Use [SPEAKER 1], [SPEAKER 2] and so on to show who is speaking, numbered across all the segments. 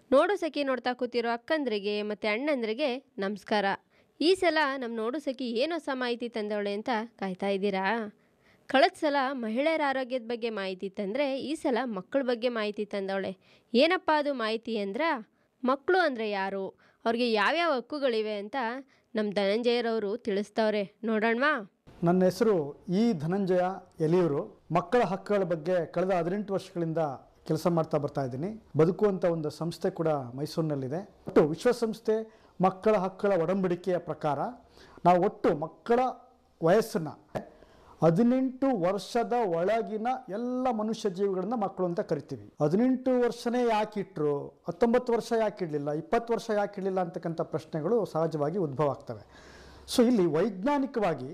[SPEAKER 1] ನೋಡು ಸಖಿ ನೋಡ್ತಾ ಕೂತಿರೋ ಅಕ್ಕಂದ್ರಿಗೆ ಮತ್ತು ಅಣ್ಣಂದ್ರಿಗೆ ನಮಸ್ಕಾರ ಈ ಸಲ ನಮ್ಮ ನೋಡು ಸಖಿ ಏನು ಹೊಸ ಮಾಹಿತಿ ತಂದವಳೆ ಅಂತ ಕಾಯ್ತಾ ಇದ್ದೀರಾ ಕಳೆದ ಸಲ ಮಹಿಳೆಯರ ಆರೋಗ್ಯದ ಬಗ್ಗೆ ಮಾಹಿತಿ ತಂದರೆ ಈ ಸಲ ಮಕ್ಕಳ ಬಗ್ಗೆ ಮಾಹಿತಿ ತಂದವಳೆ ಏನಪ್ಪ ಅದು ಮಾಹಿತಿ ಅಂದ್ರೆ ಮಕ್ಕಳು ಅಂದರೆ ಯಾರು ಅವ್ರಿಗೆ ಯಾವ್ಯಾವ ಹಕ್ಕುಗಳಿವೆ ಅಂತ ನಮ್ಮ ಧನಂಜಯರವರು ತಿಳಿಸ್ತವ್ರೆ ನೋಡೋಣವಾ
[SPEAKER 2] ನನ್ನ ಹೆಸರು ಇ ಧನಂಜಯ ಎಲಿಯೂರು ಮಕ್ಕಳ ಹಕ್ಕುಗಳ ಬಗ್ಗೆ ಕಳೆದ ಹದಿನೆಂಟು ವರ್ಷಗಳಿಂದ ಕೆಲಸ ಮಾಡ್ತಾ ಬರ್ತಾ ಇದ್ದೀನಿ ಬದುಕುವಂಥ ಒಂದು ಸಂಸ್ಥೆ ಕೂಡ ಮೈಸೂರಿನಲ್ಲಿದೆ ಒಟ್ಟು ವಿಶ್ವಸಂಸ್ಥೆ ಮಕ್ಕಳ ಹಕ್ಕುಗಳ ಒಡಂಬಡಿಕೆಯ ಪ್ರಕಾರ ನಾವು ಒಟ್ಟು ಮಕ್ಕಳ ವಯಸ್ಸನ್ನು ಹದಿನೆಂಟು ವರ್ಷದ ಒಳಗಿನ ಎಲ್ಲ ಮನುಷ್ಯ ಜೀವಿಗಳನ್ನ ಮಕ್ಕಳು ಅಂತ ಕರಿತೀವಿ ಹದಿನೆಂಟು ವರ್ಷನೇ ಯಾಕೆ ಇಟ್ಟರು ಹತ್ತೊಂಬತ್ತು ವರ್ಷ ಯಾಕೆ ಇಡಲಿಲ್ಲ ಇಪ್ಪತ್ತು ವರ್ಷ ಯಾಕೆ ಇಡಲಿಲ್ಲ ಅಂತಕ್ಕಂಥ ಪ್ರಶ್ನೆಗಳು ಸಹಜವಾಗಿ ಉದ್ಭವ ಆಗ್ತವೆ ಸೊ ಇಲ್ಲಿ ವೈಜ್ಞಾನಿಕವಾಗಿ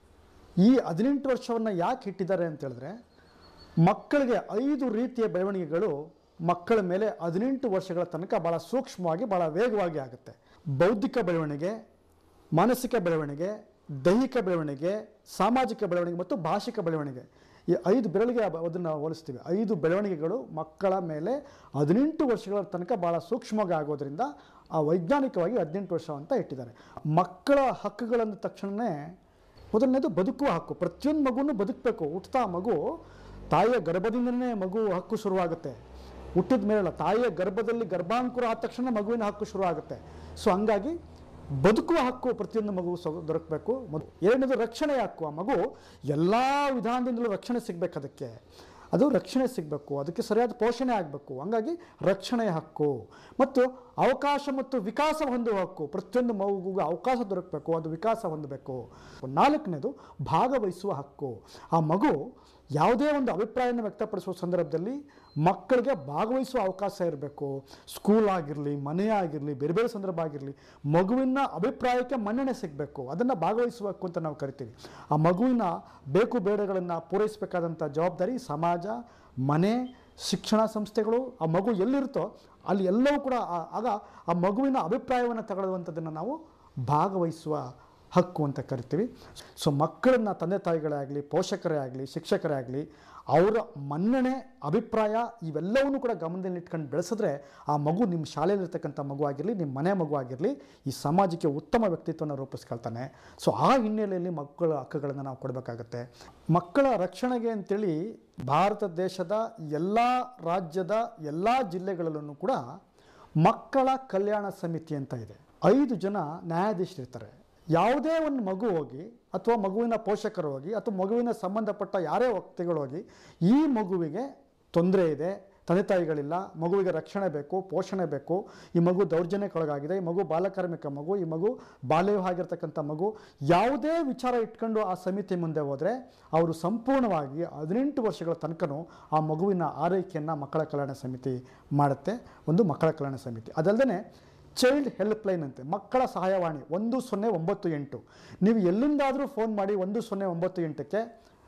[SPEAKER 2] ಈ ಹದಿನೆಂಟು ವರ್ಷವನ್ನು ಯಾಕೆ ಇಟ್ಟಿದ್ದಾರೆ ಅಂತ ಹೇಳಿದ್ರೆ ಮಕ್ಕಳಿಗೆ ಐದು ರೀತಿಯ ಬೆಳವಣಿಗೆಗಳು ಮಕ್ಕಳ ಮೇಲೆ ಹದಿನೆಂಟು ವರ್ಷಗಳ ತನಕ ಭಾಳ ಸೂಕ್ಷ್ಮವಾಗಿ ಭಾಳ ವೇಗವಾಗಿ ಆಗುತ್ತೆ ಬೌದ್ಧಿಕ ಬೆಳವಣಿಗೆ ಮಾನಸಿಕ ಬೆಳವಣಿಗೆ ದೈಹಿಕ ಬೆಳವಣಿಗೆ ಸಾಮಾಜಿಕ ಬೆಳವಣಿಗೆ ಮತ್ತು ಭಾಷಿಕ ಬೆಳವಣಿಗೆ ಈ ಐದು ಬೆರಳಿಗೆ ಅದನ್ನು ಹೋಲಿಸ್ತೀವಿ ಐದು ಬೆಳವಣಿಗೆಗಳು ಮಕ್ಕಳ ಮೇಲೆ ಹದಿನೆಂಟು ವರ್ಷಗಳ ತನಕ ಭಾಳ ಸೂಕ್ಷ್ಮವಾಗಿ ಆಗೋದ್ರಿಂದ ಆ ವೈಜ್ಞಾನಿಕವಾಗಿ ಹದಿನೆಂಟು ವರ್ಷ ಅಂತ ಇಟ್ಟಿದ್ದಾರೆ ಮಕ್ಕಳ ಹಕ್ಕುಗಳಂದ ತಕ್ಷಣವೇ ಮೊದಲನೇದು ಬದುಕುವ ಹಕ್ಕು ಪ್ರತಿಯೊಂದು ಮಗುನೂ ಬದುಕಬೇಕು ಹುಟ್ಟುತ್ತಾ ಮಗು ತಾಯಿಯ ಗರ್ಭದಿಂದನೇ ಮಗು ಹಕ್ಕು ಶುರುವಾಗುತ್ತೆ ಹುಟ್ಟಿದ ಮೇಲಲ್ಲ ತಾಯಿಯ ಗರ್ಭದಲ್ಲಿ ಗರ್ಭಾಂಕುರ ಆದ ತಕ್ಷಣ ಮಗುವಿನ ಹಕ್ಕು ಶುರುವಾಗುತ್ತೆ ಸೊ ಹಂಗಾಗಿ ಬದುಕುವ ಹಕ್ಕು ಪ್ರತಿಯೊಂದು ಮಗು ಸೊ ದೊರಕಬೇಕು ಮೊದ್- ಎರಡನೇದು ರಕ್ಷಣೆಯ ಹಕ್ಕು ಆ ಮಗು ಎಲ್ಲ ವಿಧಾನದಿಂದಲೂ ರಕ್ಷಣೆ ಸಿಗಬೇಕು ಅದಕ್ಕೆ ಅದು ರಕ್ಷಣೆ ಸಿಗಬೇಕು ಅದಕ್ಕೆ ಸರಿಯಾದ ಪೋಷಣೆ ಆಗಬೇಕು ಹಂಗಾಗಿ ರಕ್ಷಣೆಯ ಹಕ್ಕು ಮತ್ತು ಅವಕಾಶ ಮತ್ತು ವಿಕಾಸ ಹೊಂದುವ ಹಕ್ಕು ಪ್ರತಿಯೊಂದು ಮಗುಗೂ ಅವಕಾಶ ದೊರಕಬೇಕು ಅದು ವಿಕಾಸ ಹೊಂದಬೇಕು ನಾಲ್ಕನೇದು ಭಾಗವಹಿಸುವ ಹಕ್ಕು ಆ ಮಗು ಯಾವುದೇ ಒಂದು ಅಭಿಪ್ರಾಯನ ವ್ಯಕ್ತಪಡಿಸುವ ಸಂದರ್ಭದಲ್ಲಿ ಮಕ್ಕಳಿಗೆ ಭಾಗವಹಿಸುವ ಅವಕಾಶ ಇರಬೇಕು ಸ್ಕೂಲ್ ಆಗಿರಲಿ ಮನೆ ಆಗಿರಲಿ ಬೇರೆ ಬೇರೆ ಸಂದರ್ಭ ಆಗಿರಲಿ ಮಗುವಿನ ಅಭಿಪ್ರಾಯಕ್ಕೆ ಮನ್ನಣೆ ಸಿಗಬೇಕು ಅದನ್ನು ಭಾಗವಹಿಸುವ ಹಕ್ಕು ಅಂತ ನಾವು ಕರಿತೀವಿ ಆ ಮಗುವಿನ ಬೇಕು ಬೇಡಗಳನ್ನು ಪೂರೈಸಬೇಕಾದಂಥ ಜವಾಬ್ದಾರಿ ಸಮಾಜ ಮನೆ ಶಿಕ್ಷಣ ಸಂಸ್ಥೆಗಳು ಆ ಮಗು ಎಲ್ಲಿರುತ್ತೋ ಅಲ್ಲಿ ಎಲ್ಲವೂ ಕೂಡ ಆ- ಆಗ ಆ ಮಗುವಿನ ಅಭಿಪ್ರಾಯವನ್ನು ತಗೊಳ್ಳುವಂಥದ್ದನ್ನು ನಾವು ಭಾಗವಹಿಸುವ ಹಕ್ಕು ಅಂತ ಕರಿತೀವಿ ಸೊ ಮಕ್ಕಳನ್ನ ತಂದೆ ತಾಯಿಗಳೇ ಆಗಲಿ ಪೋಷಕರೇ ಆಗಲಿ ಶಿಕ್ಷಕರೇ ಆಗಲಿ ಅವರ ಮನ್ನಣೆ ಅಭಿಪ್ರಾಯ ಇವೆಲ್ಲವನ್ನೂ ಕೂಡ ಗಮನದಲ್ಲಿ ಇಟ್ಕೊಂಡು ಬೆಳೆಸಿದ್ರೆ ಆ ಮಗು ನಿಮ್ಮ ಶಾಲೆಯಲ್ಲಿರ್ತಕ್ಕಂಥ ಮಗು ಆಗಿರಲಿ ನಿಮ್ಮ ಮನೆ ಮಗು ಆಗಿರಲಿ ಈ ಸಮಾಜಕ್ಕೆ ಉತ್ತಮ ವ್ಯಕ್ತಿತ್ವನ ರೂಪಿಸ್ಕೊಳ್ತಾನೆ ಸೊ ಆ ಹಿನ್ನೆಲೆಯಲ್ಲಿ ಮಕ್ಕಳ ಹಕ್ಕುಗಳನ್ನು ನಾವು ಕೊಡಬೇಕಾಗತ್ತೆ ಮಕ್ಕಳ ರಕ್ಷಣೆಗೆ ಅಂತೇಳಿ ಭಾರತ ದೇಶದ ಎಲ್ಲ ರಾಜ್ಯದ ಎಲ್ಲ ಜಿಲ್ಲೆಗಳಲ್ಲೂ ಕೂಡ ಮಕ್ಕಳ ಕಲ್ಯಾಣ ಸಮಿತಿ ಅಂತ ಇದೆ ಐದು ಜನ ನ್ಯಾಯಾಧೀಶರಿರ್ತಾರೆ ಯಾವುದೇ ಒಂದು ಮಗು ಹೋಗಿ ಅಥವಾ ಮಗುವಿನ ಪೋಷಕರು ಹೋಗಿ ಅಥವಾ ಮಗುವಿನ ಸಂಬಂಧಪಟ್ಟ ಯಾರೇ ವ್ಯಕ್ತಿಗಳು ಹೋಗಿ ಈ ಮಗುವಿಗೆ ತೊಂದರೆ ಇದೆ ತಂದೆ ತಾಯಿಗಳಿಲ್ಲ ಮಗುವಿಗೆ ರಕ್ಷಣೆ ಬೇಕು ಪೋಷಣೆ ಬೇಕು ಈ ಮಗು ದೌರ್ಜನ್ಯಕ್ಕೊಳಗಾಗಿದೆ ಈ ಮಗು ಬಾಲಕಾರ್ಮಿಕ ಮಗು ಈ ಮಗು ಬಾಲ್ಯವಿವಾಹ ಆಗಿರ್ತಕ್ಕಂಥ ಮಗು ಯಾವುದೇ ವಿಚಾರ ಇಟ್ಕೊಂಡು ಆ ಸಮಿತಿ ಮುಂದೆ ಹೋದರೆ ಅವರು ಸಂಪೂರ್ಣವಾಗಿ ಹದಿನೆಂಟು ವರ್ಷಗಳ ತನಕನೂ ಆ ಮಗುವಿನ ಆರೈಕೆಯನ್ನು ಮಕ್ಕಳ ಕಲ್ಯಾಣ ಸಮಿತಿ ಮಾಡುತ್ತೆ ಒಂದು ಮಕ್ಕಳ ಕಲ್ಯಾಣ ಸಮಿತಿ ಅದಲ್ಲದೆ ಚೈಲ್ಡ್ ಹೆಲ್ಪ್ ಲೈನ್ ಅಂತೆ ಮಕ್ಕಳ ಸಹಾಯವಾಣಿ ಒಂದು ಸೊನ್ನೆ ಒಂಬತ್ತು ಎಂಟು ನೀವು ಎಲ್ಲಿಂದಾದರೂ ಫೋನ್ ಮಾಡಿ ಒಂದು ಸೊನ್ನೆ ಒಂಬತ್ತು ಎಂಟಕ್ಕೆ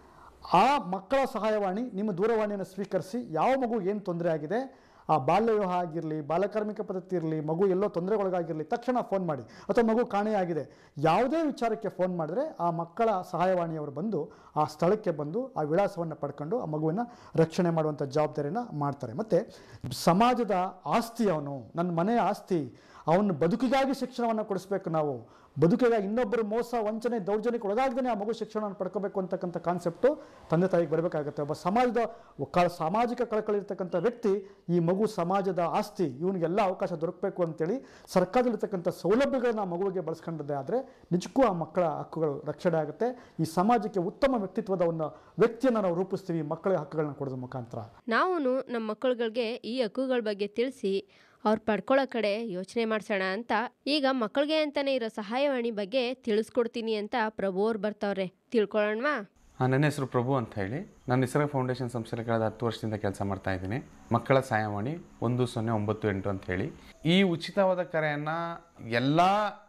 [SPEAKER 2] ಆ ಮಕ್ಕಳ ಸಹಾಯವಾಣಿ ನಿಮ್ಮ ದೂರವಾಣಿಯನ್ನು ಸ್ವೀಕರಿಸಿ ಯಾವ ಮಗು ಏನು ತೊಂದರೆ ಆಗಿದೆ ಆ ಬಾಲ್ಯ ವಿವಾಹ ಆಗಿರಲಿ ಬಾಲಕಾರ್ಮಿಕ ಪದ್ಧತಿ ಇರಲಿ ಮಗು ಎಲ್ಲೋ ತೊಂದರೆಗೊಳಗಾಗಿರಲಿ ತಕ್ಷಣ ಫೋನ್ ಮಾಡಿ ಅಥವಾ ಮಗು ಕಾಣೆಯಾಗಿದೆ ಯಾವುದೇ ವಿಚಾರಕ್ಕೆ ಫೋನ್ ಮಾಡಿದ್ರೆ ಆ ಮಕ್ಕಳ ಸಹಾಯವಾಣಿಯವರು ಬಂದು ಆ ಸ್ಥಳಕ್ಕೆ ಬಂದು ಆ ವಿಳಾಸವನ್ನು ಪಡ್ಕೊಂಡು ಆ ಮಗುವಿನ ರಕ್ಷಣೆ ಮಾಡುವಂಥ ಜವಾಬ್ದಾರಿನ ಮಾಡ್ತಾರೆ ಮತ್ತು ಸಮಾಜದ ಆಸ್ತಿ ಅವನು ನನ್ನ ಮನೆಯ ಆಸ್ತಿ ಅವನು ಬದುಕಿಗಾಗಿ ಶಿಕ್ಷಣವನ್ನು ಕೊಡಿಸ್ಬೇಕು ನಾವು ಬದುಕಿಗಾಗಿ ಇನ್ನೊಬ್ಬರು ಮೋಸ ವಂಚನೆ ದೌರ್ಜನ್ಯಕ್ಕೆ ಒಳಗಾಗ್ದೇ ಆ ಮಗು ಶಿಕ್ಷಣವನ್ನು ಪಡ್ಕೋಬೇಕು ಅಂತಕ್ಕಂಥ ಕಾನ್ಸೆಪ್ಟು ತಂದೆ ತಾಯಿಗೆ ಬರಬೇಕಾಗುತ್ತೆ ಒಬ್ಬ ಸಮಾಜದ ಕ ಸಾಮಾಜಿಕ ಕಳಕಳಿ ಇರ್ತಕ್ಕಂಥ ವ್ಯಕ್ತಿ ಈ ಮಗು ಸಮಾಜದ ಆಸ್ತಿ ಇವನಿಗೆಲ್ಲ ಅವಕಾಶ ದೊರಕಬೇಕು ಅಂತೇಳಿ ಸರ್ಕಾರದಲ್ಲಿರ್ತಕ್ಕಂಥ ಸೌಲಭ್ಯಗಳನ್ನ ಆ ಮಗುವಿಗೆ ಬಳಸ್ಕೊಂಡಿದ್ದೆ ಆದರೆ ನಿಜಕ್ಕೂ ಆ ಮಕ್ಕಳ ಹಕ್ಕುಗಳು ರಕ್ಷಣೆ ಆಗುತ್ತೆ ಈ ಸಮಾಜಕ್ಕೆ ಉತ್ತಮ ವ್ಯಕ್ತಿತ್ವದ ಒಂದು ವ್ಯಕ್ತಿಯನ್ನು ನಾವು ರೂಪಿಸ್ತೀವಿ ಮಕ್ಕಳಿಗೆ ಹಕ್ಕುಗಳನ್ನ ಕೊಡೋದ್ರ ಮುಖಾಂತರ
[SPEAKER 1] ನಾವು ನಮ್ಮ ಮಕ್ಕಳುಗಳಿಗೆ ಈ ಹಕ್ಕುಗಳ ಬಗ್ಗೆ ತಿಳಿಸಿ ಅವ್ರು ಪಡ್ಕೊಳ್ಳೋ ಕಡೆ ಯೋಚನೆ ಮಾಡ್ಸೋಣ ಅಂತ ಈಗ ಮಕ್ಕಳಿಗೆ ಅಂತಾನೆ ಇರೋ ಸಹಾಯವಾಣಿ ಬಗ್ಗೆ ತಿಳಿಸ್ಕೊಡ್ತೀನಿ ಅಂತ ಪ್ರಭು ಅವ್ರು ಬರ್ತಾವ್ರೆ ತಿಳ್ಕೊಳ್ಳೋಣವಾ
[SPEAKER 3] ಆ, ನನ್ನ ಹೆಸರು ಪ್ರಭು ಅಂತ ಹೇಳಿ ನಾನು ನಿಸರ್ಗ ಫೌಂಡೇಶನ್ ಸಂಸ್ಥೆಯಲ್ಲಿ ಕಳೆದ ಹತ್ತು ವರ್ಷದಿಂದ ಕೆಲಸ ಮಾಡ್ತಾ ಇದ್ದೀನಿ ಮಕ್ಕಳ ಸಹಾಯವಾಣಿ ಒಂದು ಸೊನ್ನೆ ಒಂಬತ್ತು ಎಂಟು ಅಂತ ಹೇಳಿ ಈ ಉಚಿತವಾದ ಕರೆಯನ್ನು ಎಲ್ಲ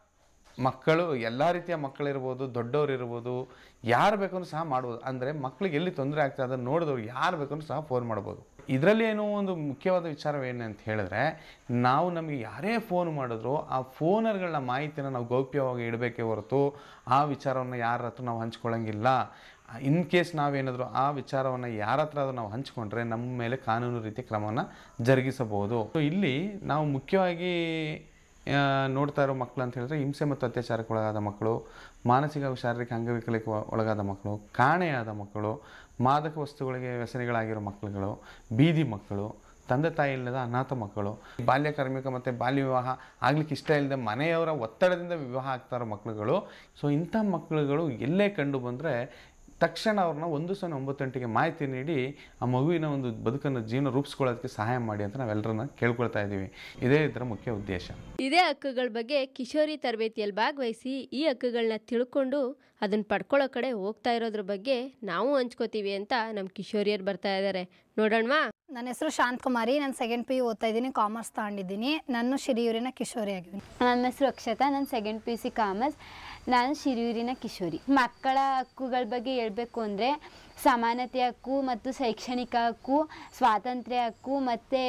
[SPEAKER 3] ಮಕ್ಕಳು ಎಲ್ಲ ರೀತಿಯ ಮಕ್ಕಳಿರ್ಬೋದು ದೊಡ್ಡವರು ಇರ್ಬೋದು ಯಾರು ಬೇಕಂದ್ರೂ ಸಹ ಮಾಡ್ಬೋದು ಅಂದರೆ ಮಕ್ಕಳಿಗೆ ಎಲ್ಲಿ ತೊಂದರೆ ಆಗ್ತದೆ ಅದನ್ನು ನೋಡಿದವ್ರು ಯಾರು ಬೇಕಂದ್ರೂ ಸಹ ಫೋನ್ ಮಾಡ್ಬೋದು ಇದರಲ್ಲಿ ಏನೋ ಒಂದು ಮುಖ್ಯವಾದ ವಿಚಾರವೇನು ಅಂತ ಹೇಳಿದ್ರೆ ನಾವು ನಮಗೆ ಯಾರೇ ಫೋನ್ ಮಾಡಿದ್ರು ಆ ಫೋನರ್ಗಳ ಮಾಹಿತಿನ ನಾವು ಗೌಪ್ಯವಾಗಿ ಇಡಬೇಕೇ ಹೊರತು ಆ ವಿಚಾರವನ್ನು ಯಾರ ಹತ್ರ ನಾವು ಹಂಚ್ಕೊಳ್ಳಂಗಿಲ್ಲ ಇನ್ ಕೇಸ್ ನಾವೇನಾದರೂ ಆ ವಿಚಾರವನ್ನು ಯಾರ ಹತ್ರ ಆದ್ರೂ ನಾವು ಹಂಚ್ಕೊಂಡ್ರೆ ನಮ್ಮ ಮೇಲೆ ಕಾನೂನು ರೀತಿ ಕ್ರಮವನ್ನು ಜರುಗಿಸಬಹುದು So, ಇಲ್ಲಿ ನಾವು ಮುಖ್ಯವಾಗಿ ಆ, ನೋಡ್ತಾ ಇರೋ ಮಕ್ಕಳು ಅಂತ ಹೇಳಿದ್ರೆ ಹಿಂಸೆ ಮತ್ತು ಅತ್ಯಾಚಾರಕ್ಕೆ ಒಳಗಾದ ಮಕ್ಕಳು ಮಾನಸಿಕ ಹಾಗೂ ಶಾರೀರಿಕ ಅಂಗವಿಕಲಕ್ಕೆ ಒ- ಒಳಗಾದ ಮಕ್ಕಳು ಕಾಣೆಯಾದ ಮಕ್ಕಳು ಮಾದಕ ವಸ್ತುಗಳಿಗೆ ವ್ಯಸನಿಗಳಾಗಿರೋ ಮಕ್ಕಳುಗಳು ಬೀದಿ ಮಕ್ಕಳು ತಂದೆ ತಾಯಿ ಇಲ್ಲದ ಅನಾಥ ಮಕ್ಕಳು ಬಾಲ್ಯ ಕಾರ್ಮಿಕ ಮತ್ತು ಬಾಲ್ಯ ವಿವಾಹ ಆಗ್ಲಿಕ್ಕೆ ಇಷ್ಟ ಇಲ್ಲದೆ ಮನೆಯವರ ಒತ್ತಡದಿಂದ ವಿವಾಹ ಆಗ್ತಾ ಇರೋ ಮಕ್ಕಳುಗಳು ಸೊ ಇಂಥ ಮಕ್ಕಳುಗಳು ಎಲ್ಲೇ ಕಂಡು ಬಂದರೆ ತಕ್ಷಣ ಅವ್ರನ್ನ ಒಂದು ಸೊನ್ನೆ ಒಂಬತ್ತು ಗಂಟೆಗೆ ಮಾಹಿತಿ ನೀಡಿ ಆ ಮಗುವಿನ ಒಂದು ಬದುಕನ್ನು ಜೀವನ ರೂಪಿಸ್ಕೊಳ್ಳೋದಕ್ಕೆ ಸಹಾಯ ಮಾಡಿ ಅಂತ ನಾವೆಲ್ಲರನ್ನ ಕೇಳ್ಕೊಳ್ತಾ ಇದ್ದೀವಿ ಇದೇ ಇದರ ಮುಖ್ಯ ಉದ್ದೇಶ
[SPEAKER 1] ಇದೇ ಹಕ್ಕುಗಳ ಬಗ್ಗೆ ಕಿಶೋರಿ ತರಬೇತಿಯಲ್ಲಿ ಭಾಗವಹಿಸಿ ಈ ಹಕ್ಕುಗಳನ್ನ ತಿಳ್ಕೊಂಡು ಅದನ್ನು ಪಡ್ಕೊಳ್ಳೋ ಕಡೆ ಹೋಗ್ತಾ ಇರೋದ್ರ ಬಗ್ಗೆ ನಾವು ಹಂಚ್ಕೋತೀವಿ ಅಂತ ನಮ್ಮ ಕಿಶೋರಿಯರು ಬರ್ತಾ ಇದ್ದಾರೆ ನೋಡೋಣವಾ
[SPEAKER 4] ನನ್ನ ಹೆಸರು ಶಾಂತಕುಮಾರಿ ನಾನು ಸೆಕೆಂಡ್ ಪಿ ಯು ಓದ್ತಾ ಇದ್ದೀನಿ ಕಾಮರ್ಸ್ ತಗೊಂಡಿದ್ದೀನಿ ನಾನು ಶಿರಿಯೂರಿನ ಕಿಶೋರಿ ಆಗಿದ್ದೀನಿ
[SPEAKER 5] ನನ್ನ ಹೆಸರು ಅಕ್ಷತಾ ನಾನು second P U C commerce ನಾನು ಶಿರೂರಿನ ಕಿಶೋರಿ ಮಕ್ಕಳ ಹಕ್ಕುಗಳ ಬಗ್ಗೆ ಹೇಳಬೇಕು ಅಂದರೆ ಸಮಾನತೆ ಹಕ್ಕು ಮತ್ತು ಶೈಕ್ಷಣಿಕ ಹಕ್ಕು ಸ್ವಾತಂತ್ರ್ಯ ಹಕ್ಕು ಮತ್ತು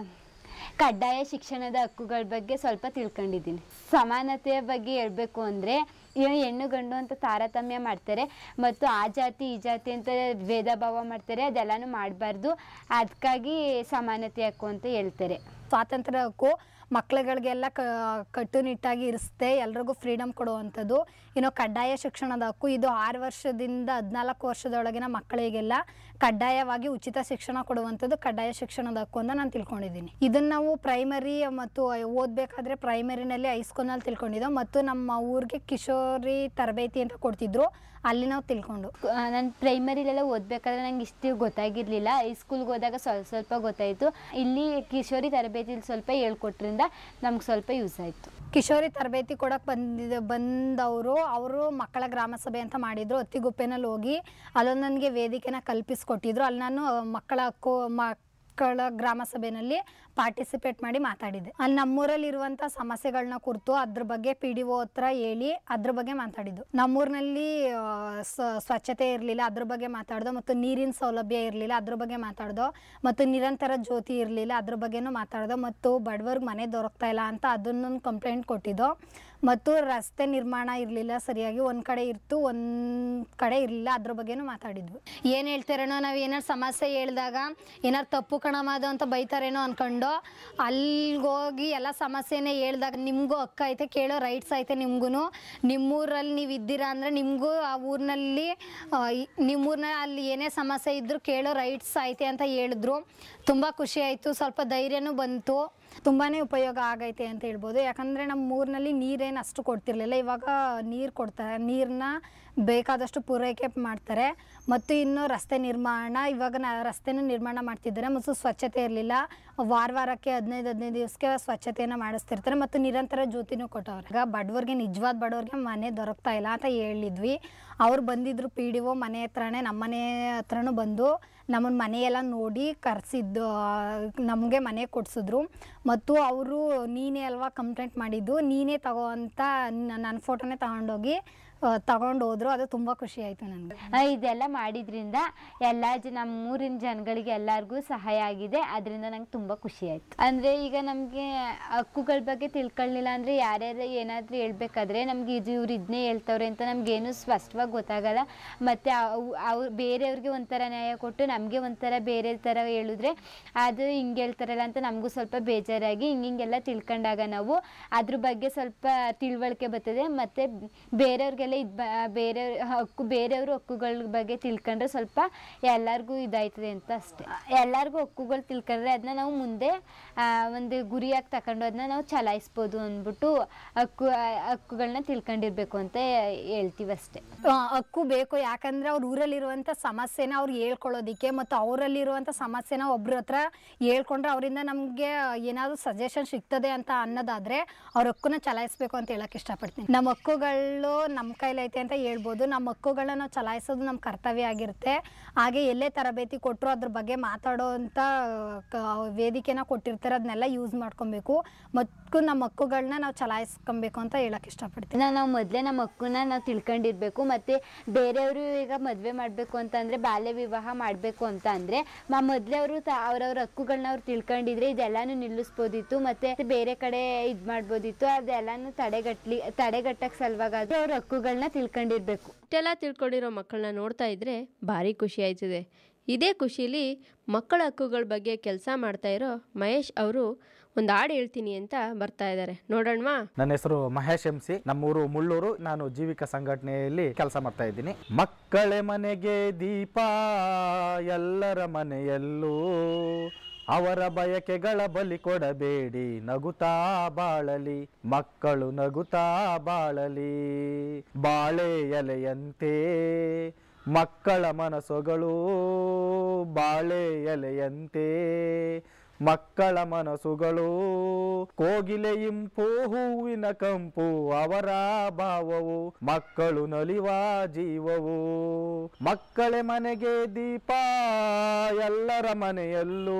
[SPEAKER 5] ಕಡ್ಡಾಯ ಶಿಕ್ಷಣದ ಹಕ್ಕುಗಳ ಬಗ್ಗೆ ಸ್ವಲ್ಪ ತಿಳ್ಕೊಂಡಿದ್ದೀನಿ ಸಮಾನತೆಯ ಬಗ್ಗೆ ಹೇಳಬೇಕು ಅಂದರೆ ಏನು ಹೆಣ್ಣು ಗಂಡು ಅಂತ ತಾರತಮ್ಯ ಮಾಡ್ತಾರೆ ಮತ್ತು ಆ ಜಾತಿ ಈ ಜಾತಿ ಅಂತ ಭೇದ ಭಾವ ಮಾಡ್ತಾರೆ ಅದೆಲ್ಲನೂ ಮಾಡಬಾರ್ದು ಅದಕ್ಕಾಗಿ ಸಮಾನತೆ ಹಕ್ಕು ಅಂತ ಹೇಳ್ತಾರೆ
[SPEAKER 4] ಸ್ವಾತಂತ್ರ್ಯ ಹಕ್ಕು ಮಕ್ಳುಗಳಿಗೆಲ್ಲ ಕ ಕಟ್ಟುನಿಟ್ಟಾಗಿ ಇರಿಸುತ್ತೆ ಎಲ್ರಿಗೂ ಫ್ರೀಡಮ್ ಕೊಡುವಂಥದ್ದು ಇನ್ನು ಕಡ್ಡಾಯ ಶಿಕ್ಷಣದ ಹಕ್ಕು ಇದು ಆರು ವರ್ಷದಿಂದ ಹದಿನಾಲ್ಕು ವರ್ಷದೊಳಗಿನ ಮಕ್ಕಳಿಗೆಲ್ಲ ಕಡ್ಡಾಯವಾಗಿ ಉಚಿತ ಶಿಕ್ಷಣ ಕೊಡುವಂಥದ್ದು ಕಡ್ಡಾಯ ಶಿಕ್ಷಣದ ಹಕ್ಕು ಅಂತ ನಾನು ತಿಳ್ಕೊಂಡಿದ್ದೀನಿ ಇದನ್ನು ನಾವು ಪ್ರೈಮರಿ ಮತ್ತು ಓದಬೇಕಾದ್ರೆ ಪ್ರೈಮರಿನಲ್ಲಿ ಹೈಸ್ಕೂಲ್ನಲ್ಲಿ ತಿಳ್ಕೊಂಡಿದ್ದೋ ಮತ್ತು ನಮ್ಮ ಊರಿಗೆ ಕಿಶೋರಿ ತರಬೇತಿ ಅಂತ ಕೊಡ್ತಿದ್ರು ಅಲ್ಲಿ ನಾವು ತಿಳ್ಕೊಂಡು
[SPEAKER 5] ನಾನು ಪ್ರೈಮರಿಲೆಲ್ಲ ಓದಬೇಕಾದ್ರೆ ನಂಗೆ ಇಷ್ಟು ಗೊತ್ತಾಗಿರಲಿಲ್ಲ ಹೈಸ್ಕೂಲ್ಗೆ ಹೋದಾಗ ಸ್ವಲ್ಪ ಸ್ವಲ್ಪ ಗೊತ್ತಾಯಿತು ಇಲ್ಲಿ ಕಿಶೋರಿ ತರಬೇತಿಲಿ ಸ್ವಲ್ಪ ಹೇಳ್ಕೊಟ್ರಿಂದ ನಮ್ಗೆ ಸ್ವಲ್ಪ ಯೂಸ್ ಆಯಿತು
[SPEAKER 4] ಕಿಶೋರಿ ತರಬೇತಿ ಕೊಡಕ್ಕೆ ಬಂದಿದ್ದ ಬಂದವರು ಅವರು ಮಕ್ಕಳ ಗ್ರಾಮ ಸಭೆ ಅಂತ ಮಾಡಿದ್ರು ಅತ್ತಿಗುಪ್ಪೆನಲ್ಲಿ ಹೋಗಿ ಅಲ್ಲೊಂದು ನನಗೆ ವೇದಿಕೆನ ಕಲ್ಪಿಸ್ಕೊಟ್ಟಿದ್ರು ಅಲ್ಲಿ ನಾನು ಮಕ್ಕಳ ಹಕ್ಕು ಮಕ್ಕಳ ಗ್ರಾಮ ಸಭೆಯಲ್ಲಿ ಪಾರ್ಟಿಸಿಪೇಟ್ ಮಾಡಿ ಮಾತಾಡಿದ್ದೆ ಅಲ್ಲಿ ನಮ್ಮೂರಲ್ಲಿ ಇರುವಂಥ ಸಮಸ್ಯೆಗಳನ್ನ ಕುರಿತು ಅದ್ರ ಬಗ್ಗೆ ಪಿ ಡಿ ಒ ಹತ್ರ ಹೇಳಿ ಅದ್ರ ಬಗ್ಗೆ ಮಾತಾಡಿದ್ದು ನಮ್ಮೂರಿನಲ್ಲಿ ಆ, ಸ- ಸ್ವಚ್ಛತೆ ಇರಲಿಲ್ಲ ಅದ್ರ ಬಗ್ಗೆ ಮಾತಾಡ್ದೋ ಮತ್ತು ನೀರಿನ ಸೌಲಭ್ಯ ಇರಲಿಲ್ಲ ಅದ್ರ ಬಗ್ಗೆ ಮಾತಾಡ್ದೋ ಮತ್ತು ನಿರಂತರ ಜ್ಯೋತಿ ಇರಲಿಲ್ಲ ಅದ್ರ ಬಗ್ಗೆನೂ ಮಾತಾಡ್ದೋ ಮತ್ತು ಬಡವರ್ಗೆ ಮನೆ ದೊರಕ್ತಾ ಇಲ್ಲ ಅಂತ ಅದನ್ನೊಂದು ಕಂಪ್ಲೇಂಟ್ ಕೊಟ್ಟಿದ್ದೋ ಮತ್ತು ರಸ್ತೆ ನಿರ್ಮಾಣ ಇರಲಿಲ್ಲ ಸರಿಯಾಗಿ ಒಂದು ಕಡೆ ಇರ್ತು ಒಂದು ಕಡೆ ಇರಲಿಲ್ಲ ಅದ್ರ ಬಗ್ಗೆನೂ ಮಾತಾಡಿದ್ವಿ ಏನು ಹೇಳ್ತಾರೇನೋ ನಾವು ಏನಾರು ಸಮಸ್ಯೆ ಹೇಳಿದಾಗ ಏನಾರು ತಪ್ಪು ಕಣಮ ಅದು ಅಂತ ಬೈತಾರೇನೋ ಅನ್ಕೊಂಡು ಅಲ್ಲಿಗೆ ಹೋಗಿ ಎಲ್ಲ ಸಮಸ್ಯೆನೇ ಹೇಳ್ದಾಗ ನಿಮಗೂ ಹಕ್ಕ ಐತೆ ಕೇಳೋ ರೈಟ್ಸ್ ಐತೆ ನಿಮ್ಗೂ ನಿಮ್ಮೂರಲ್ಲಿ ನೀವು ಇದ್ದೀರಾ ಅಂದರೆ ನಿಮಗೂ ಆ ಊರಿನಲ್ಲಿ ನಿಮ್ಮೂರಿನಲ್ಲಿ ಅಲ್ಲಿ ಏನೇ ಸಮಸ್ಯೆ ಇದ್ದರೂ ಕೇಳೋ ರೈಟ್ಸ್ ಐತೆ ಅಂತ ಹೇಳಿದ್ರು ತುಂಬ ಖುಷಿ ಆಯಿತು ಸ್ವಲ್ಪ ಧೈರ್ಯನೂ ಬಂತು ತುಂಬಾ ಉಪಯೋಗ ಆಗೈತೆ ಅಂತ ಹೇಳ್ಬೋದು ಯಾಕಂದರೆ ನಮ್ಮ ಊರಿನಲ್ಲಿ ನೀರೇನು ಅಷ್ಟು ಕೊಡ್ತಿರ್ಲಿಲ್ಲ ಇವಾಗ ನೀರು ಕೊಡ್ತಾರೆ ನೀರನ್ನ ಬೇಕಾದಷ್ಟು ಪೂರೈಕೆ ಮಾಡ್ತಾರೆ ಮತ್ತು ಇನ್ನು ರಸ್ತೆ ನಿರ್ಮಾಣ ಇವಾಗ ನ ರಸ್ತೆನೂ ನಿರ್ಮಾಣ ಮಾಡ್ತಿದ್ದಾರೆ ಮತ್ತು ಸ್ವಚ್ಛತೆ ಇರಲಿಲ್ಲ ವಾರ ವಾರಕ್ಕೆ ಹದಿನೈದು ಹದಿನೈದು ದಿವಸಕ್ಕೆ ಸ್ವಚ್ಛತೆಯನ್ನು ಮಾಡಿಸ್ತಿರ್ತಾರೆ ಮತ್ತು ನಿರಂತರ ಜ್ಯೋತಿನೂ ಕೊಟ್ಟವ್ರೆ ಈಗ ಬಡವ್ರಿಗೆ ನಿಜವಾದ ಬಡವ್ರಿಗೆ ಮನೆ ದೊರಕ್ತಾ ಇಲ್ಲ ಅಂತ ಹೇಳಿದ್ವಿ ಅವ್ರು ಬಂದಿದ್ರು ಪಿ ಡಿ ಒ ಮನೆ ಹತ್ರನೇ ನಮ್ಮ ಮನೆ ಹತ್ರನೂ ಬಂದು ನಮ್ಮನ್ನ ಮನೆಯೆಲ್ಲ ನೋಡಿ ಕರೆಸಿದ್ದು ನಮಗೆ ಮನೆ ಕೊಡಿಸಿದ್ರು ಮತ್ತು ಅವರು ನೀನೇ ಅಲ್ವಾ ಕಂಪ್ಲೇಂಟ್ ಮಾಡಿದ್ದು ನೀನೇ ತಗೋ ಅಂತ ನನ್ನ ಫೋಟೋನೇ ತಗೊಂಡೋಗಿ ತಗೊಂಡು ಹೋದ್ರು ಅದು ತುಂಬ ಖುಷಿ ಆಯಿತು ನನಗೆ
[SPEAKER 5] ಆ, ಇದೆಲ್ಲ ಮಾಡಿದ್ರಿಂದ ಎಲ್ಲ ಜ ನಮ್ಮೂರಿನ ಜನಗಳಿಗೆ ಎಲ್ಲರಿಗೂ ಸಹಾಯ ಆಗಿದೆ ಅದರಿಂದ ನಂಗೆ ತುಂಬ ಖುಷಿ ಆಯಿತು ಅಂದರೆ ಈಗ ನಮಗೆ ಹಕ್ಕುಗಳ ಬಗ್ಗೆ ತಿಳ್ಕೊಳ್ಳಿಲ್ಲ ಅಂದರೆ ಯಾರ್ಯಾರು ಏನಾದರೂ ಹೇಳ್ಬೇಕಾದ್ರೆ ನಮ್ಗೆ ಇದು ಇವ್ರು ಇದನ್ನೇ ಹೇಳ್ತವ್ರೆ ಅಂತ ನಮಗೇನು ಸ್ಪಷ್ಟವಾಗಿ ಗೊತ್ತಾಗಲ್ಲ ಮತ್ತು ಅವ್ರು ಬೇರೆಯವ್ರಿಗೆ ಒಂಥರ ನ್ಯಾಯ ಕೊಟ್ಟು ನಮಗೆ ಒಂಥರ ಬೇರೆ ಥರ ಹೇಳಿದ್ರೆ ಅದು ಹಿಂಗೆ ಹೇಳ್ತಾರಲ್ಲ ಅಂತ ನಮಗೂ ಸ್ವಲ್ಪ ಬೇಜಾರಾಗಿ ಹಿಂಗೆ ಹಿಂಗೆಲ್ಲ ತಿಳ್ಕೊಂಡಾಗ ನಾವು ಅದ್ರ ಬಗ್ಗೆ ಸ್ವಲ್ಪ ತಿಳುವಳಿಕೆ ಬರ್ತದೆ ಮತ್ತು ಬೇರೆಯವ್ರಿಗೆಲ್ಲ ಇದು ಬೇರೆಯವ್ರ ಹಕ್ಕು ಬೇರೆಯವ್ರ ಹಕ್ಕುಗಳ ಬಗ್ಗೆ ತಿಳ್ಕೊಂಡ್ರೆ ಸ್ವಲ್ಪ ಎಲ್ಲರಿಗೂ ಇದಾಯ್ತದೆ ಅಂತ ಅಷ್ಟೇ ಎಲ್ಲರಿಗೂ ಹಕ್ಕುಗಳು ತಿಳ್ಕೊಂಡ್ರೆ ಅದನ್ನ ನಾವು ಮುಂದೆ ಆ, ಒಂದು ಗುರಿಯಾಗಿ ತಗೊಂಡು ಅದನ್ನ ನಾವು ಚಲಾಯಿಸ್ಬೋದು ಅಂದ್ಬಿಟ್ಟು ಹಕ್ಕು ಹಕ್ಕುಗಳನ್ನ ತಿಳ್ಕೊಂಡಿರ್ಬೇಕು ಅಂತ ಹೇಳ್ತೀವಿ ಅಷ್ಟೇ
[SPEAKER 4] ಆ, ಹಕ್ಕು ಬೇಕು ಯಾಕಂದ್ರೆ ಅವ್ರ ಊರಲ್ಲಿರುವಂಥ ಸಮಸ್ಯೆನ ಅವ್ರು ಹೇಳ್ಕೊಳ್ಳೋದಿಕ್ಕೆ ಮತ್ತು ಅವರಲ್ಲಿರುವಂಥ ಸಮಸ್ಯೆನ ಒಬ್ರ ಹತ್ರ ಹೇಳ್ಕೊಂಡ್ರೆ ಅವರಿಂದ ನಮಗೆ ಏನಾದರೂ ಸಜೆಷನ್ ಸಿಗ್ತದೆ ಅಂತ ಅನ್ನೋದಾದ್ರೆ ಅವ್ರ ಹಕ್ಕನ್ನ ಚಲಾಯಿಸ್ಬೇಕು ಅಂತ ಹೇಳಕ್ ಇಷ್ಟಪಡ್ತೀನಿ ನಮ್ಮ ಹಕ್ಕುಗಳು ನಮ್ಮ ಕೈಲೈತೆ ಅಂತ ಹೇಳ್ಬೋದು ನಮ್ಮ ಹಕ್ಕುಗಳನ್ನ ನಾವು ಚಲಾಯಿಸೋದು ನಮ್ಮ ಕರ್ತವ್ಯ ಆಗಿರುತ್ತೆ ಹಾಗೆ ಎಲ್ಲೇ ತರಬೇತಿ ಕೊಟ್ಟರು ಅದ್ರ ಬಗ್ಗೆ ಮಾತಾಡೋವಂಥ ಕ- ವೇದಿಕೆನ ಕೊಟ್ಟಿರ್ತಾರೆ ಅದನ್ನೆಲ್ಲ ಯೂಸ್ ಮಾಡ್ಕೊಬೇಕು ಮತ್ತು ನಮ್ಮ ಹಕ್ಕುಗಳನ್ನ ನಾವು ಚಲಾಯಿಸ್ಕೊಬೇಕು ಅಂತ ಹೇಳಕ್ ಇಷ್ಟಪಡ್ತೀನಿ
[SPEAKER 5] ನಾವು ನಾವು ಮೊದಲೇ ನಮ್ಮ ಹಕ್ಕನ್ನ ನಾವು ತಿಳ್ಕೊಂಡಿರ್ಬೇಕು ಮತ್ತು ಬೇರೆಯವರು ಈಗ ಮದುವೆ ಮಾಡಬೇಕು ಅಂತಂದರೆ ಬಾಲ್ಯ ವಿವಾಹ ಮಾಡಬೇಕು ಅಂತ ಅಂದರೆ ಮೊದಲೇ ಅವರು ತ ಅವ್ರವ್ರ ಹಕ್ಕುಗಳನ್ನ ಅವ್ರು ತಿಳ್ಕೊಂಡಿದ್ರೆ ಇದೆಲ್ಲನೂ ನಿಲ್ಲಿಸ್ಬೋದಿತ್ತು ಮತ್ತು ಬೇರೆ ಕಡೆ ಇದು ಮಾಡ್ಬೋದಿತ್ತು ಅದೆಲ್ಲನೂ ತಡೆಗಟ್ಲಿ ತಡೆಗಟ್ಟಕ್ಕೆ ಸಲುವಾಗಾದ್ರೆ ಅವ್ರ ಹಕ್ಕುಗಳು ಹಕ್ಕುಗಳನ್ನ ತಿಳ್ಕೊಂಡಿರ್ಬೇಕು
[SPEAKER 1] ಇಷ್ಟೆಲ್ಲ ತಿಳ್ಕೊಂಡಿರೋ ಮಕ್ಕಳನ್ನ ನೋಡ್ತಾ ಇದ್ರೆ ಭಾರಿ ಖುಷಿ ಆಯ್ತದೆ ಇದೇ ಖುಷಿಲಿ ಮಕ್ಕಳ ಹಕ್ಕುಗಳ ಬಗ್ಗೆ ಕೆಲಸ ಮಾಡ್ತಾ ಇರೋ ಮಹೇಶ್ ಅವರು ಒಂದು ಹಾಡು ಹೇಳ್ತೀನಿ ಅಂತ ಬರ್ತಾ ಇದ್ದಾರೆ ನೋಡೋಣವಾ
[SPEAKER 6] ನನ್ನ ಹೆಸರು ಮಹೇಶ್ ಎಂ ಸಿ ನಮ್ಮೂರು ಮುಳ್ಳೂರು ನಾನು ಜೀವಿಕ ಸಂಘಟನೆಯಲ್ಲಿ ಕೆಲಸ ಮಾಡ್ತಾ ಇದ್ದೀನಿ ಮಕ್ಕಳೇ ಮನೆಗೆ ದೀಪ ಎಲ್ಲರ ಮನೆಯಲ್ಲೂ ಅವರ ಬಯಕೆಗಳ ಬಲಿ ಕೊಡಬೇಡಿ ನಗುತ್ತಾ ಬಾಳಲಿ ಮಕ್ಕಳು ನಗುತ್ತಾ ಬಾಳಲಿ ಬಾಳೆ ಎಲೆಯಂತೆ ಮಕ್ಕಳ ಮನಸ್ಸುಗಳು ಬಾಳೆ ಎಲೆಯಂತೆ ಮಕ್ಕಳ ಮನಸ್ಸುಗಳು ಕೋಗಿಲೆ ಇಂಪು ಹೂವಿನ ಕಂಪು ಅವರ ಭಾವವು ಮಕ್ಕಳು ನಲಿವ ಜೀವವು ಮಕ್ಕಳೇ ಮನೆಗೆ ದೀಪ ಎಲ್ಲರ ಮನೆಯಲ್ಲೂ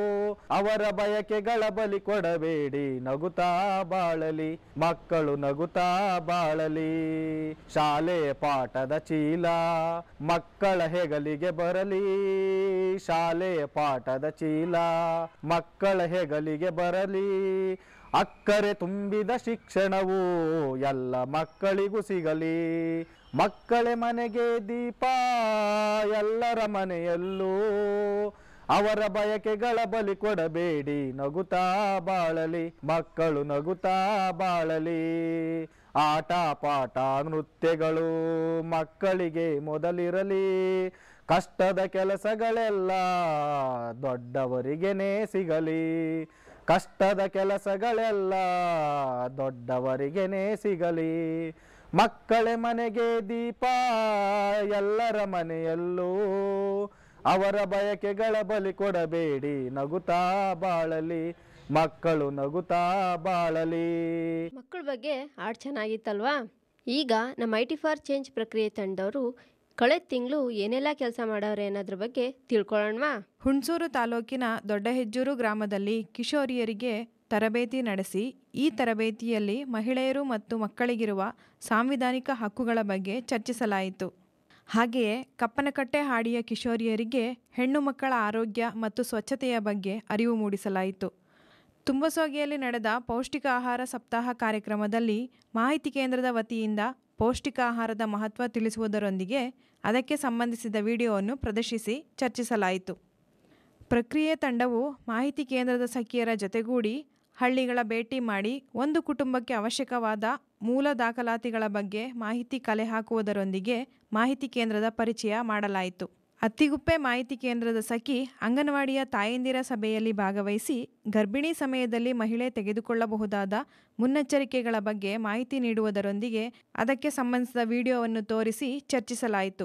[SPEAKER 6] ಅವರ ಬಯಕೆಗಳ ಬಲಿ ಕೊಡಬೇಡಿ ನಗುತ್ತಾ ಬಾಳಲಿ ಮಕ್ಕಳು ನಗುತ್ತಾ ಬಾಳಲಿ ಶಾಲೆ ಪಾಠದ ಚೀಲ ಮಕ್ಕಳ ಹೆಗಲಿಗೆ ಬರಲಿ ಶಾಲೆ ಪಾಠದ ಚೀಲ ಮಕ್ಕಳ ಹೆಗಲಿಗೆ ಬರಲಿ ಅಕ್ಕರೆ ತುಂಬಿದ ಶಿಕ್ಷಣವು ಎಲ್ಲ ಮಕ್ಕಳಿಗೂ ಸಿಗಲಿ ಮಕ್ಕಳೇ ಮನೆಗೆ ದೀಪ ಎಲ್ಲರ ಮನೆಯಲ್ಲೂ ಅವರ ಬಯಕೆಗಳ ಬಲಿ ಕೊಡಬೇಡಿ ನಗುತ್ತಾ ಬಾಳಲಿ ಮಕ್ಕಳು ನಗುತ್ತಾ ಬಾಳಲಿ ಆಟ ಪಾಠ ನೃತ್ಯಗಳು ಮಕ್ಕಳಿಗೆ ಮೊದಲಿರಲಿ ಕಷ್ಟದ ಕೆಲಸಗಳೆಲ್ಲ ದೊಡ್ಡವರಿಗೆನೇ ಸಿಗಲಿ ಕಷ್ಟದ ಕೆಲಸಗಳೆಲ್ಲ ದೊಡ್ಡವರಿಗೆನೇ ಸಿಗಲಿ ಮಕ್ಕಳೇ ಮನೆಗೆ ದೀಪ ಎಲ್ಲರ ಮನೆಯಲ್ಲೂ ಅವರ ಬಯಕೆಗಳ ಬಲಿ ಕೊಡಬೇಡಿ ನಗುತ್ತಾ ಬಾಳಲಿ ಮಕ್ಕಳು ನಗುತ್ತಾ ಬಾಳಲಿ
[SPEAKER 1] ಮಕ್ಕಳ ಬಗ್ಗೆ ಹಾಡು ಚೆನ್ನಾಗಿತ್ತಲ್ವಾ ಈಗ ನಮ್ಮ ಐ ಟಿ ಫಾರ್ ಚೇಂಜ್ ಪ್ರಕ್ರಿಯೆ ತಂಡದವರು ಕಳೆದ ತಿಂಗಳು ಏನೆಲ್ಲ ಕೆಲಸ ಮಾಡವ್ರೆ ಅನ್ನೋದ್ರ ಬಗ್ಗೆ ತಿಳ್ಕೊಳ್ಳೋಣವಾ
[SPEAKER 7] ಹುಣಸೂರು ತಾಲೂಕಿನ ದೊಡ್ಡಹೆಜ್ಜೂರು ಗ್ರಾಮದಲ್ಲಿ ಕಿಶೋರಿಯರಿಗೆ ತರಬೇತಿ ನಡೆಸಿ ಈ ತರಬೇತಿಯಲ್ಲಿ ಮಹಿಳೆಯರು ಮತ್ತು ಮಕ್ಕಳಿಗಿರುವ ಸಾಂವಿಧಾನಿಕ ಹಕ್ಕುಗಳ ಬಗ್ಗೆ ಚರ್ಚಿಸಲಾಯಿತು ಹಾಗೆಯೇ ಕಪ್ಪನಕಟ್ಟೆ ಹಾಡಿಯ ಕಿಶೋರಿಯರಿಗೆ ಹೆಣ್ಣು ಮಕ್ಕಳ ಆರೋಗ್ಯ ಮತ್ತು ಸ್ವಚ್ಛತೆಯ ಬಗ್ಗೆ ಅರಿವು ಮೂಡಿಸಲಾಯಿತು ತುಂಬಸೋಗಿಯಲ್ಲಿ ನಡೆದ ಪೌಷ್ಟಿಕ ಆಹಾರ ಸಪ್ತಾಹ ಕಾರ್ಯಕ್ರಮದಲ್ಲಿ ಮಾಹಿತಿ ಕೇಂದ್ರದ ವತಿಯಿಂದ ಪೌಷ್ಟಿಕ ಆಹಾರದ ಮಹತ್ವ ತಿಳಿಸುವುದರೊಂದಿಗೆ ಅದಕ್ಕೆ ಸಂಬಂಧಿಸಿದ ವಿಡಿಯೋವನ್ನು ಪ್ರದರ್ಶಿಸಿ ಚರ್ಚಿಸಲಾಯಿತು ಪ್ರಕ್ರಿಯೆ ತಂಡವು ಮಾಹಿತಿ ಕೇಂದ್ರದ ಸಖಿಯರ ಜೊತೆಗೂಡಿ ಹಳ್ಳಿಗಳ ಭೇಟಿ ಮಾಡಿ ಒಂದು ಕುಟುಂಬಕ್ಕೆ ಅವಶ್ಯಕವಾದ ಮೂಲ ದಾಖಲಾತಿಗಳ ಬಗ್ಗೆ ಮಾಹಿತಿ ಕಲೆ ಹಾಕುವುದರೊಂದಿಗೆ ಮಾಹಿತಿ ಕೇಂದ್ರದ ಪರಿಚಯ ಮಾಡಲಾಯಿತು ಅತ್ತಿಗುಪ್ಪೆ ಮಾಹಿತಿ ಕೇಂದ್ರದ ಸಖಿ ಅಂಗನವಾಡಿಯ ತಾಯಂದಿರ ಸಭೆಯಲ್ಲಿ ಭಾಗವಹಿಸಿ ಗರ್ಭಿಣಿ ಸಮಯದಲ್ಲಿ ಮಹಿಳೆ ತೆಗೆದುಕೊಳ್ಳಬಹುದಾದ ಮುನ್ನೆಚ್ಚರಿಕೆಗಳ ಬಗ್ಗೆ ಮಾಹಿತಿ ನೀಡುವುದರೊಂದಿಗೆ ಅದಕ್ಕೆ ಸಂಬಂಧಿಸಿದ ವಿಡಿಯೋವನ್ನು ತೋರಿಸಿ ಚರ್ಚಿಸಲಾಯಿತು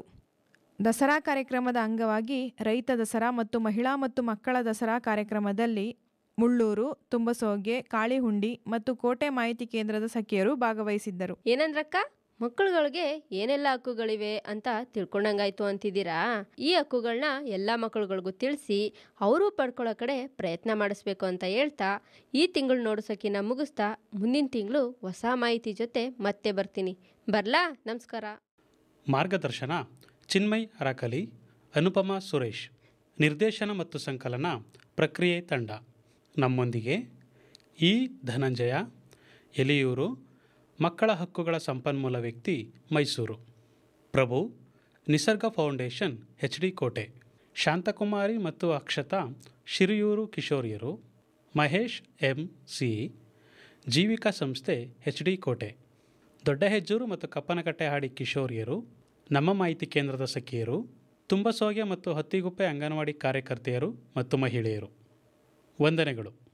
[SPEAKER 7] ದಸರಾ ಕಾರ್ಯಕ್ರಮದ ಅಂಗವಾಗಿ ರೈತ ದಸರಾ ಮತ್ತು ಮಹಿಳಾ ಮತ್ತು ಮಕ್ಕಳ ದಸರಾ ಕಾರ್ಯಕ್ರಮದಲ್ಲಿ ಮುಳ್ಳೂರು ತುಂಬಸೋಗೆ ಕಾಳಿಹುಂಡಿ ಮತ್ತು ಕೋಟೆ ಮಾಹಿತಿ ಕೇಂದ್ರದ ಸಖಿಯರು ಭಾಗವಹಿಸಿದ್ದರು
[SPEAKER 1] ಏನಂದ್ರಕ್ಕ ಮಕ್ಕಳುಗಳಿಗೆ ಏನೆಲ್ಲ ಹಕ್ಕುಗಳಿವೆ ಅಂತ ತಿಳ್ಕೊಂಡಂಗಾಯ್ತು ಅಂತಿದ್ದೀರಾ ಈ ಹಕ್ಕುಗಳನ್ನ ಎಲ್ಲ ಮಕ್ಕಳುಗಳಿಗೂ ತಿಳಿಸಿ ಅವರು ಪಡ್ಕೊಳ್ಳೋ ಕಡೆ ಪ್ರಯತ್ನ ಮಾಡಿಸ್ಬೇಕು ಅಂತ ಹೇಳ್ತಾ ಈ ತಿಂಗಳು ನೋಡ್ಸೋಕಿನ ಮುಗಿಸ್ತಾ ಮುಂದಿನ ತಿಂಗಳು ಹೊಸ ಮಾಹಿತಿ ಜೊತೆ ಮತ್ತೆ ಬರ್ತೀನಿ ಬರ್ಲಾ ನಮಸ್ಕಾರ
[SPEAKER 8] ಮಾರ್ಗದರ್ಶನ ಚಿನ್ಮಯ್ ಅರಕಲಿ ಅನುಪಮಾ ಸುರೇಶ್ ನಿರ್ದೇಶನ ಮತ್ತು ಸಂಕಲನ ಪ್ರಕ್ರಿಯೆ ತಂಡ ನಮ್ಮೊಂದಿಗೆ ಇ ಧನಂಜಯ ಎಲಿಯೂರು ಮಕ್ಕಳ ಹಕ್ಕುಗಳ ಸಂಪನ್ಮೂಲ ವ್ಯಕ್ತಿ ಮೈಸೂರು ಪ್ರಭು ನಿಸರ್ಗ foundation H D Kote Shanthakumari ಮತ್ತು ಅಕ್ಷತಾ ಶಿರಿಯೂರು ಕಿಶೋರಿಯರು ಮಹೇಶ್ ಎಂ ಸಿ ಜೀವಿಕಾ ಸಂಸ್ಥೆ ಎಚ್ ಡಿ ಕೋಟೆ ದೊಡ್ಡಹೆಜ್ಜೂರು ಮತ್ತು ಕಪ್ಪನಕಟ್ಟೆ ಹಾಡಿ ಕಿಶೋರಿಯರು ನಮ್ಮ ಮಾಹಿತಿ ಕೇಂದ್ರದ ಸಖಿಯರು ತುಂಬಸೋಗೆ ಮತ್ತು ಹತ್ತಿಗುಪ್ಪೆ ಅಂಗನವಾಡಿ ಕಾರ್ಯಕರ್ತೆಯರು ಮತ್ತು ಮಹಿಳೆಯರು ವಂದನೆಗಳು